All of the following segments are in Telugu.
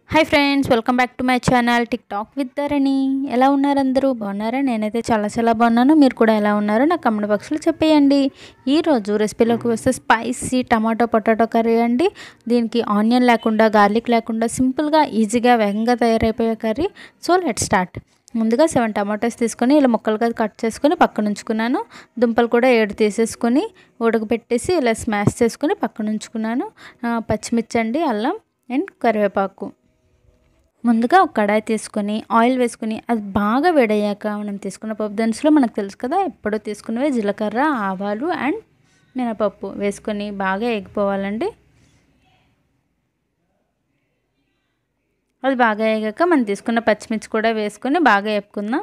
hi friends welcome back to my channel tik tok with Dharani ఎలా ఉన్నారు అందరూ బాగున్నారా నేనైతే చాలా చాలా బాగున్నాను మీరు కూడా ఎలా ఉన్నారో నాకు కమెంట్ బాక్స్లో చెప్పేయండి ఈరోజు రెసిపీలోకి వస్తే స్పైసీ టమాటో పొటాటో కర్రీ అండి దీనికి ఆనియన్ లేకుండా గార్లిక్ లేకుండా సింపుల్గా ఈజీగా వేగంగా తయారైపోయే కర్రీ సో లెట్ స్టార్ట్ ముందుగా సెవెన్ టమాటోస్ తీసుకొని ఇలా ముక్కలుగా కట్ చేసుకొని పక్కన ఉంచుకున్నాను దుంపలు కూడా ఏడు తీసేసుకొని ఉడకబెట్టేసి ఇలా స్మాష్ చేసుకొని పక్కన ఉంచుకున్నాను ఆ, పచ్చిమిర్చి అండి అల్లం అండ్ కరివేపాకు ముందుగా ఒక కడాయి తీసుకొని ఆయిల్ వేసుకుని అది బాగా వేడయ్యాక మనం తీసుకున్న పప్పు దినుసులు మనకు తెలుసు కదా ఎప్పుడో తీసుకున్నవే జీలకర్ర ఆవాలు అండ్ మినపప్పు వేసుకొని బాగా ఎగిపోవాలండి అది బాగా వేగాక మనం తీసుకున్న పచ్చిమిర్చి కూడా వేసుకొని బాగా వేపుకుందాం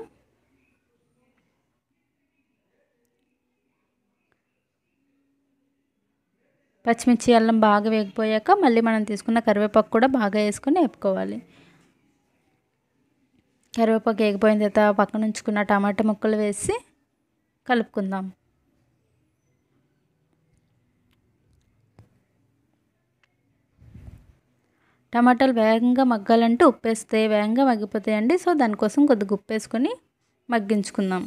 పచ్చిమిర్చి అల్లం బాగా వేగిపోయాక మళ్ళీ మనం తీసుకున్న కరివేపాకు కూడా బాగా వేసుకొని వేపుకోవాలి కరివేపాకు వేగిపోయిన తర్వాత పక్కన ఉంచుకున్న టమాటా ముక్కలు వేసి కలుపుకుందాం టమాటాలు వేగంగా మగ్గాలంటే ఉప్పు వేస్తే వేగంగా మగ్గిపోతాయండి సో దానికోసం కొద్దిగా ఉప్పు వేసుకొని మగ్గించుకుందాం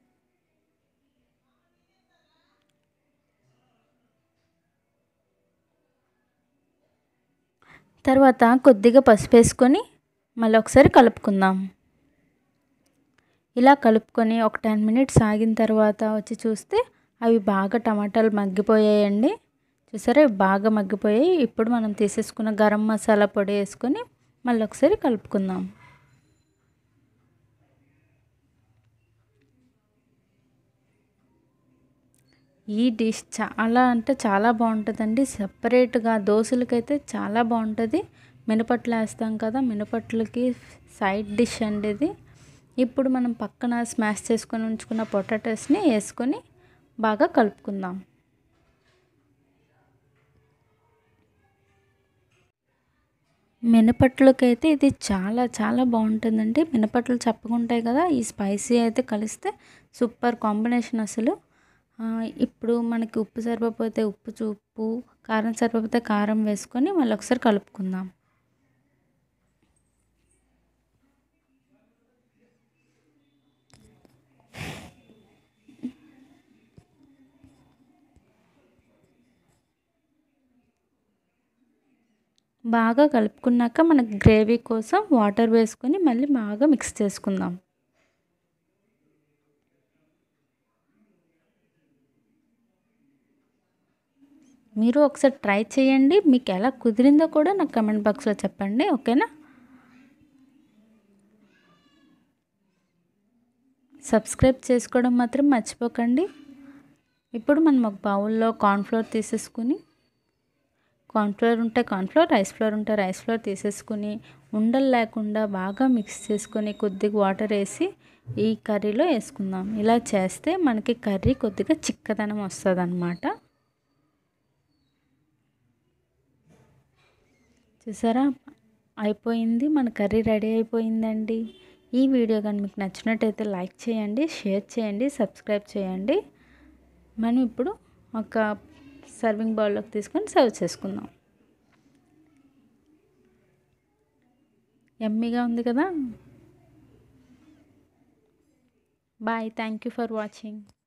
తర్వాత కొద్దిగా పసుపు వేసుకొని మళ్ళీ ఒకసారి కలుపుకుందాం ఇలా కలుపుకొని ఒక టెన్ మినిట్స్ ఆగిన తర్వాత వచ్చి చూస్తే అవి బాగా టమాటాలు మగ్గిపోయాయండి చూసారా ఇవి బాగా మగ్గిపోయాయి ఇప్పుడు మనం తీసేసుకున్న గరం మసాలా పొడి వేసుకొని మళ్ళీ ఒకసారి కలుపుకుందాం ఈ డిష్ చాలా అంటే చాలా బాగుంటుందండి సపరేట్గా దోశలకైతే చాలా బాగుంటుంది మినపట్లు వేస్తాం కదా మినపట్లకి సైడ్ డిష్ అండి ఇది ఇప్పుడు మనం పక్కన స్మాష్ చేసుకొని ఉంచుకున్న పొటాటోస్ని వేసుకొని బాగా కలుపుకుందాం మినపట్లకైతే ఇది చాలా చాలా బాగుంటుందండి మినపట్లు చప్పకుంటాయి కదా ఈ స్పైసీ అయితే కలిస్తే సూపర్ కాంబినేషన్ అసలు ఇప్పుడు మనకి ఉప్పు సరిపోతే ఉప్పు చూపు కారం సరిపోతే కారం వేసుకొని మళ్ళీ ఒకసారి కలుపుకుందాం బాగా కలుపుకున్నాక మనకి గ్రేవీ కోసం వాటర్ వేసుకొని మళ్ళీ బాగా మిక్స్ చేసుకుందాం మీరు ఒకసారి ట్రై చేయండి మీకు ఎలా కుదిరిందో కూడా నాకు కమెంట్ బాక్స్లో చెప్పండి ఓకేనా సబ్స్క్రైబ్ చేసుకోవడం మాత్రం మర్చిపోకండి ఇప్పుడు మనం ఒక బౌల్లో కార్న్ఫ్లోర్ తీసేసుకుని కార్న్ఫ్లోర్ ఉంటే కార్న్ఫ్లోర్ రైస్ ఫ్లోర్ ఉంటే రైస్ ఫ్లోర్ తీసేసుకుని ఉండలు లేకుండా బాగా మిక్స్ చేసుకొని కొద్దిగా వాటర్ వేసి ఈ కర్రీలో వేసుకుందాం ఇలా చేస్తే మనకి కర్రీ కొద్దిగా చిక్కదనం వస్తుంది అన్నమాట చూసారా అయిపోయింది మన కర్రీ రెడీ అయిపోయిందండి ఈ వీడియో కానీ మీకు నచ్చినట్టయితే లైక్ చేయండి షేర్ చేయండి సబ్స్క్రైబ్ చేయండి మనం ఇప్పుడు ఒక సర్వింగ్ బౌల్లోకి తీసుకొని సర్వ్ చేసుకుందాం ఎమ్మీగా ఉంది కదా bye thank you for watching